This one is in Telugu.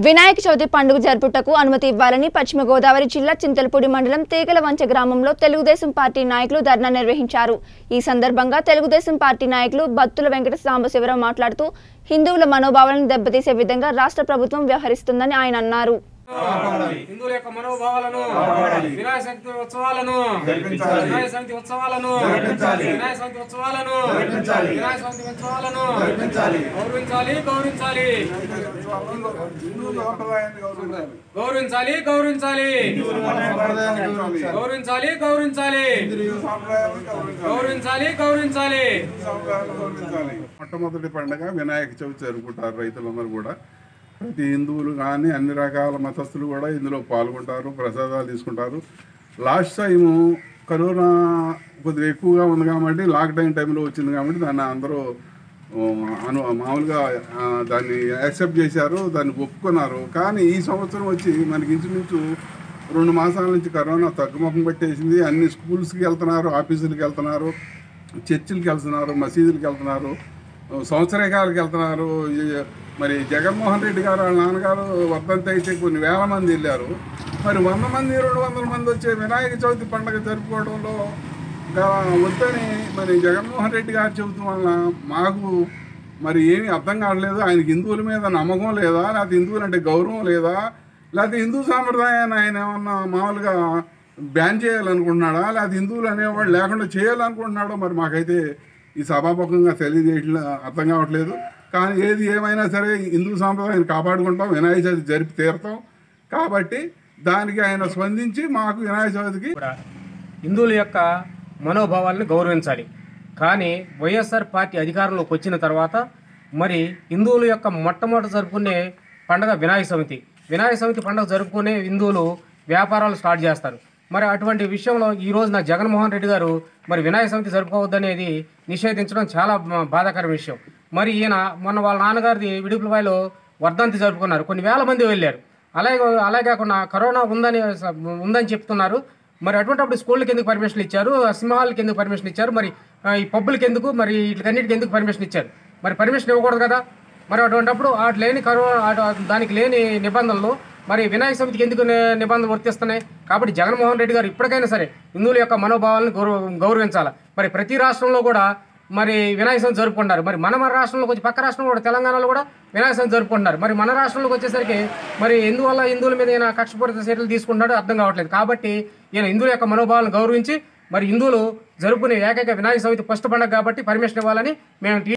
వినాయక చవితి పండుగ జరుపుటకు అనుమతి ఇవ్వాలని పశ్చిమ గోదావరి జిల్లా చింతలపూడి మండలం తేగలవంచ గ్రామంలో తెలుగుదేశం పార్టీ నాయకులు ధర్నా నిర్వహించారు ఈ సందర్భంగా తెలుగుదేశం పార్టీ నాయకులు బత్తుల వెంకట సాంబశివరావు మాట్లాడుతూ హిందువుల మనోభావాలను దెబ్బతీసే విధంగా రాష్ట్ర ప్రభుత్వం వ్యవహరిస్తుందని ఆయన అన్నారు హిందువుల యొక్క మనోభావాలను వినాయక శక్తి ఉత్సవాలను వినాయక శక్తి ఉత్సవాలను వినాయక శక్తి ఉత్సవాలను వినాయక శక్తి ఉత్సవాలను గౌరవించాలి గౌరవించాలి గౌరవించాలి గౌరవించాలి గౌరవించాలి గౌరవించాలి గౌరవించాలి గౌరవించాలి మొట్టమొదటి పండుగ వినాయక చవితి జరుపుకుంటారు రైతులందరూ కూడా ప్రతి హిందువులు కానీ అన్ని రకాల మతస్థులు కూడా ఇందులో పాల్గొంటారు ప్రసాదాలు తీసుకుంటారు లాస్ట్ టైం కరోనా కొద్దిగా ఎక్కువగా ఉంది కాబట్టి లాక్డౌన్ టైంలో వచ్చింది కాబట్టి దాన్ని అందరూ ఆ, అను మామూలుగా ఆ, దాన్ని యాక్సెప్ట్ చేశారు దాన్ని ఒప్పుకున్నారు కానీ ఈ సంవత్సరం వచ్చి మనకి ఇంచుమించు రెండు మాసాల నుంచి కరోనా తగ్గుముఖం పెట్టేసింది అన్ని స్కూల్స్కి వెళ్తున్నారు ఆఫీసులకి వెళ్తున్నారు చర్చిలకి వెళ్తున్నారు మసీదులకి వెళ్తున్నారు సంవత్సరేకాలకు వెళ్తున్నారు ఈ- మరి జగన్మోహన్ రెడ్డి గారు వాళ్ళ నాన్నగారు వర్ధంతి అయితే కొన్ని వేల మంది వెళ్ళారు మరి వంద మంది రెండు వందల మంది వచ్చే వినాయక చవితి పండుగ జరుపుకోవడంలో గా- వద్దని మరి జగన్మోహన్ రెడ్డి గారు చెబుతూ వలన మాకు మరి ఏమీ అర్థం కావట్లేదు ఆయనకి హిందువుల మీద నమ్మకం లేదా లేకపోతే హిందువులు అంటే గౌరవం లేదా లేకపోతే హిందూ సాంప్రదాయాన్ని ఆయన ఏమన్నా మామూలుగా బ్యాన్ చేయాలనుకుంటున్నాడా లేకపోతే హిందువులు అనేవాళ్ళు లేకుండా చేయాలనుకుంటున్నాడో మరి మాకైతే ఈ సభాముఖంగా తెలియజేయట్లే అర్థం కావట్లేదు కానీ ఏది ఏమైనా సరే హిందూ సాంప్రదాయాన్ని కాపాడుకుంటాం వినాయక చవితి జరిపి తీరుతాం కాబట్టి దానికి ఆయన స్పందించి మాకు వినాయక చవితికి కూడా హిందువుల యొక్క మనోభావాలను గౌరవించాలి కానీ వైఎస్ఆర్ పార్టీ అధికారంలోకి వచ్చిన తర్వాత మరి హిందువుల యొక్క మొట్టమొదటి జరుపుకునే పండగ వినాయక చవితి వినాయక చవితి పండుగ జరుపుకునే హిందువులు వ్యాపారాలు స్టార్ట్ చేస్తారు మరి అటువంటి విషయంలో ఈ రోజున జగన్మోహన్ రెడ్డి గారు మరి వినాయక చవితి జరుపుకోవద్దనేది నిషేధించడం చాలా బా- బాధాకర విషయం మరి ఈయన మొన్న వాళ్ళ నాన్నగారిది విడుపులపాయలో వర్ధంతి జరుపుకున్నారు కొన్ని వేల మంది వెళ్ళారు అలాగే అలాగే కాకుండా కరోనా ఉందని ఉందని చెప్తున్నారు మరి అటువంటిప్పుడు స్కూళ్ళకి ఎందుకు పర్మిషన్ ఇచ్చారు సింహాలకి ఎందుకు పర్మిషన్ ఇచ్చారు మరి ఆ, ఈ పబ్బులకి ఎందుకు మరి వీటికన్నిటికి ఎందుకు పర్మిషన్ ఇచ్చారు మరి పర్మిషన్ ఇవ్వకూడదు కదా మరి అటువంటిప్పుడు వాటి లేని కరోనా అటు- దానికి లేని నిబంధనలు మరి వినాయక సమితికి ఎందుకు ని- నిబంధనలు వర్తిస్తున్నాయి కాబట్టి జగన్మోహన్ రెడ్డి గారు ఇప్పటికైనా సరే హిందువుల యొక్క మనోభావాలను గౌరవ గౌరవించాలి మరి ప్రతి రాష్ట్రంలో కూడా మరి వినాయక చవితి జరుపుకుంటారు మరి మన మన రాష్ట్రంలోకి వచ్చి పక్క రాష్ట్రంలో కూడా తెలంగాణలో కూడా వినాయక చవితి జరుపుకుంటున్నారు మరి మన రాష్ట్రంలోకి వచ్చేసరికి మరి ఎందువల్ల హిందువుల మీద ఈయన కక్షపూరిత చర్యలు తీసుకుంటాడో అర్థం కావట్లేదు కాబట్టి ఈయన హిందువుల యొక్క మనోభావాలను గౌరవించి మరి హిందువులు జరుపుకునే ఏకైక వినాయక చవితి ఫస్ట్ పండుగ కాబట్టి పర్మిషన్ ఇవ్వాలని మేము